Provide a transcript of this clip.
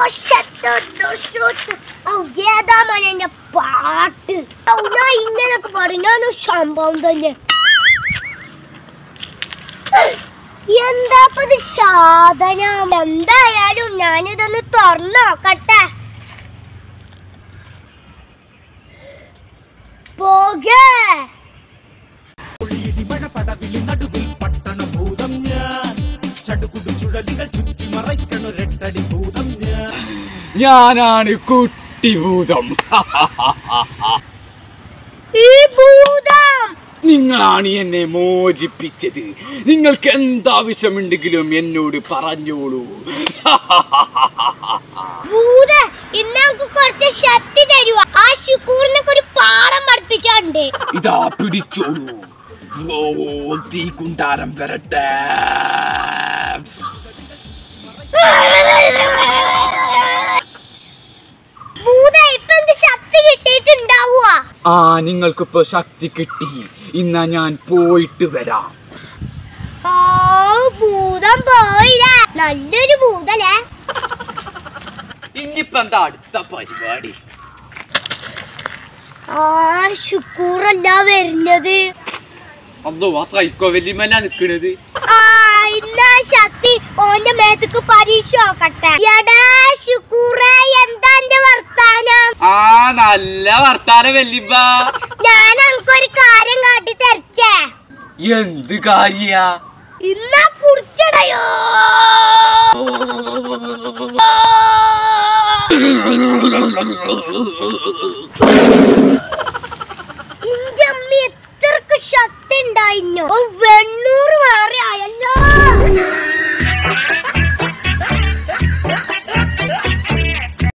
ഏതാ മോനെ പാട്ട് ഔ, ഞാൻ ഇങ്ങനൊക്കെ പറയുന്ന സംഭവം തന്നെ എന്താ ഇത് സാധനം എന്തായാലും ഞാനിതൊന്ന് തുറന്നു നോക്കട്ടെ പോകേ ഇടിമഴ പടവിളി നടുവിൽ പട്ടണ ഭൂതം ഞാൻ ചടുകുടു ചുഴലികൾ ചുറ്റി മറയ്ക്കണു രട്ടടി ഭൂതം ഞാൻ ഞാനാണ് കുട്ടിഭൂതം ഈ ഭൂതം നിങ്ങളാണ് എന്നെ മോചിപ്പിച്ചത് നിങ്ങൾക്ക് എന്താവശ്യമുണ്ടെങ്കിലും എന്നോട് പറഞ്ഞോളൂ ഭൂത ഇന്ന് നമുക്ക് കുറച്ച് ശക്തി തരുക ആ ശുക്കൂറിനൊക്കെ ഒരു പാഠം പഠിപ്പിച്ചുണ്ട് ഇതാ പിടിച്ചോളൂ ഓ തീ കുണ്ടാരം വരട്ടെ ഭൂത ഇപ്പൊ എനിക്ക് ശക്തി കിട്ടിയിട്ടുണ്ടാവുക ആ നിങ്ങൾക്കിപ്പോ ശക്തി കിട്ടി ഇന്നാ ഞാൻ പോയിട്ട് വരാം ആ ഭൂതം പോയില്ലേ നല്ലൊരു ഭൂതല്ലേ ഇനിയിപ്പോ എന്താ അടുത്ത പരിപാടി ആ ശുക്കൂറല്ല വരുന്നത് അതോ ആ സൈക്കോ വെല്ലിമല്ല നിക്കണത് ആ ഇന്നാ ശക്തി ഓന്റെ മേത്തക്ക് പരീക്ഷ നോക്കട്ടെ എടാ ശുക്കൂറേ എന്താ എന്റെ വർത്താനം ആ നല്ല വർത്താന വെല്ലിമ്മ ഞാൻ എനിക്കൊരു കാര്യം കാട്ടി തരച്ചേ എന്ത് കാര്യ ഇന്നാ കുടിച്ചടയോ ഇന്റെ അമ്മ എത്രക്ക് ശക്തി ഉണ്ടായിന്നോ വെണ്ണൂറ് മാറി ആയല്ലോ